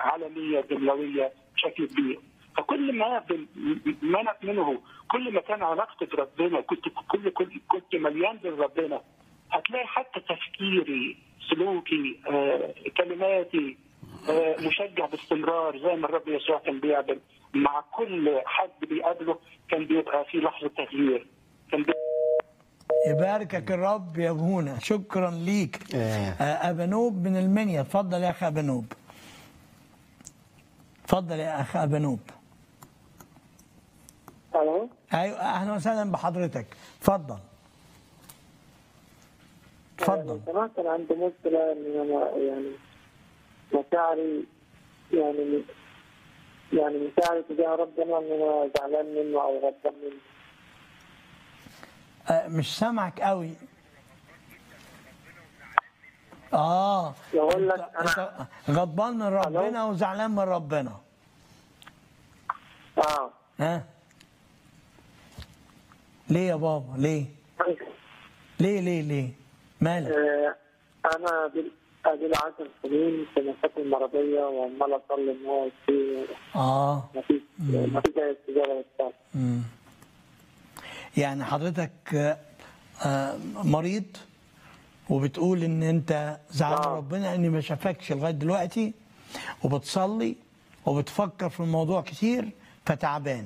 عالميه دنيويه بشكل كبير فكل ما بن- منك منه كل ما كان علاقتي بربنا كنت كل كل كنت مليان بربنا هتلاقي حتى تفكيري سلوكي آه، كلماتي آه، مشجع باستمرار زي ما الرب يسوع كان بيعمل مع كل حد بيقابله كان بيبقى في لحظه تغيير كان بي... يباركك الرب يا ابونا شكرا ليك آه. آه، ابانوب من المنيا اتفضل يا اخ ابانوب اتفضل يا اخ ابانوب الو ايوه اهلا وسهلا بحضرتك اتفضل اتفضل سمعت انا عندي مشكله ان انا يعني مشاعري يعني يعني مشاعري تجاه ربنا ان انا زعلان منه او غضبان منه آه، مش سامعك قوي اه يقول لك أنت- أنت غضبان من ربنا وزعلان من ربنا اه ها ليه يا بابا ليه ليه ليه ليه مالك آه، انا دي ادي لي 10 سنين في مشاكل مرضيه وعمال اصلي ان هو يشفي اه ما فيش ما فيش اي استجابه للصلاه مم. يعني حضرتك آه، آه، مريض وبتقول ان انت زعلان من آه. ربنا اني ما شافكش لغايه دلوقتي وبتصلي وبتفكر في الموضوع كتير فتعبان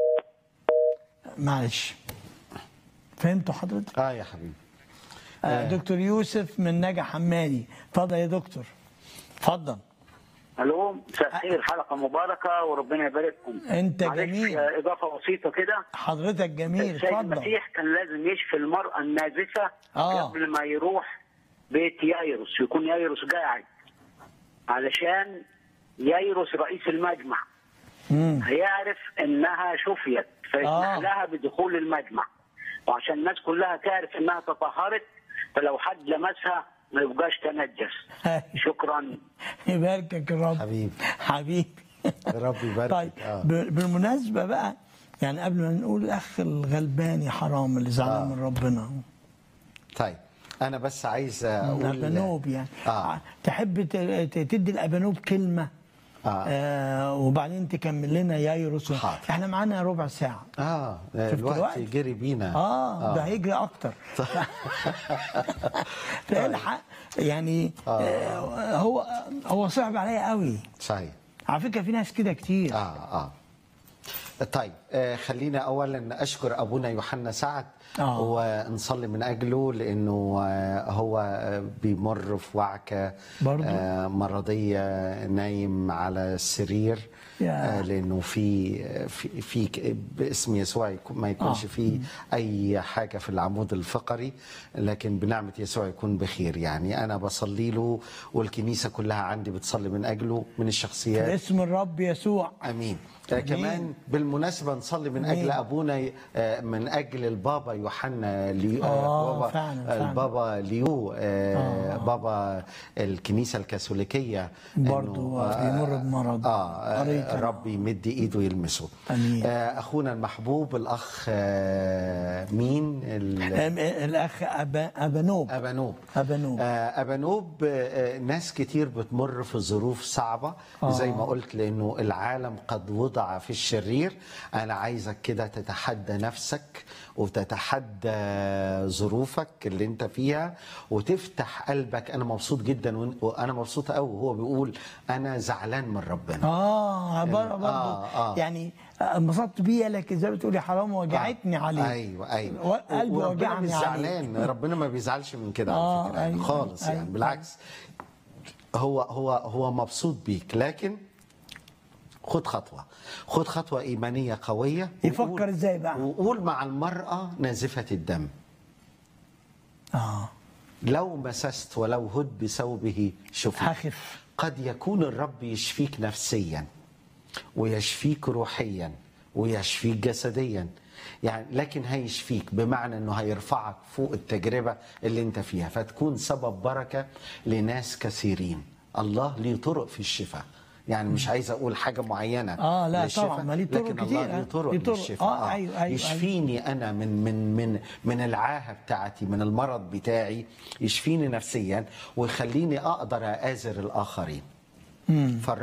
معلش فهمتوا حضرتك اه يا حبيبي آه، دكتور يوسف من نجا حمادي اتفضل يا دكتور اتفضل الو مساء الخير حلقه مباركه وربنا يبارككم أنت معلش، جميل. آه، اضافه بسيطه كده حضرتك جميل السيد اتفضل المسيح كان لازم يشفي المراه النازفه آه. قبل ما يروح بيت يايروس يكون يايروس قاعد علشان يايروس رئيس المجمع مم. هيعرف انها شفيت فيسمح آه. لها بدخول المجمع وعشان الناس كلها تعرف انها تطهرت فلو حد لمسها ما يبقاش تنجس شكرا يباركك الرب حبيبي. حبيبي رب يباركك. طيب آه. ب- بالمناسبه بقى يعني قبل ما نقول الاخ الغلبان يا حرام اللي زعلان آه. من ربنا طيب انا بس عايز اقول الابانوب يعني اه تحب ت- ت- تدي الابانوب كلمه آه. آه وبعدين تكمل لنا يايروس حاضر. احنا معانا ربع ساعه اه شفت الوقت الوقت؟ جري بينا اه, ده هيجري اكتر فالحق يعني آه هو هو صعب عليا قوي صحيح على فكره في ناس كده كتير اه اه طيب آه خلينا اولا اشكر ابونا يوحنا سعد آه. ونصلي من اجله لانه آه هو آه بيمر في وعكه برضو؟ آه مرضيه نايم على السرير يا. آه لانه في في, في ك- باسم يسوع يكون- ما يكونش آه. في اي حاجه في العمود الفقري لكن بنعمه يسوع يكون بخير يعني انا بصلي له والكنيسه كلها عندي بتصلي من اجله من الشخصيات باسم الرب يسوع امين آه، كمان بالمناسبه نصلي من اجل أمين. ابونا آه، من اجل البابا يوحنا ليو آه، بابا فعلا، فعلا. البابا ليو آه، بابا الكنيسه الكاثوليكيه برضو إنه، بيمر بمرض. اه قريت آه، أنا. ربي يمد ايده يلمسه أمين. آه، اخونا المحبوب الاخ آه، مين ال- أم- الاخ أبا ابانوب ابانوب أبانوب. آه ابانوب آه ناس كتير بتمر في ظروف صعبه آه. زي ما قلت لانه العالم قد وضع في الشرير انا عايزك كده تتحدى نفسك وتتحدى ظروفك اللي انت فيها وتفتح قلبك انا مبسوط جدا وإن- وانا مبسوط قوي وهو بيقول انا زعلان من ربنا اه بر- برضو آه، آه. يعني انبسطت بيها لكن زي ما بتقولي حرام وجعتني عليه ايوه ايوه و- قلبي وربنا وجعني مش عليه زعلان ربنا ما بيزعلش من كده آه، على فكره يعني أيوة، خالص أيوة. يعني بالعكس هو هو هو مبسوط بيك لكن خد خطوه خد خطوه ايمانيه قويه يفكر وقول- إزاي بقى؟ وقول مع المراه نازفه الدم اه لو مسست ولو هد بثوبه شفي هخف قد يكون الرب يشفيك نفسيا ويشفيك روحيا ويشفيك جسديا يعني لكن هيشفيك بمعنى انه هيرفعك فوق التجربه اللي انت فيها فتكون سبب بركه لناس كثيرين الله ليه طرق في الشفاء يعني مش عايز اقول حاجه معينه آه، لا للشفاء، طبعاً، ما ليه طرق لكن كتير، الله آه، ليه طرق ليه طرق. للشفاء آه، أيوة، أيوة، أيوة. يشفيني انا من من من من العاهه بتاعتي من المرض بتاعي يشفيني نفسيا ويخليني اقدر اآزر الاخرين فالرب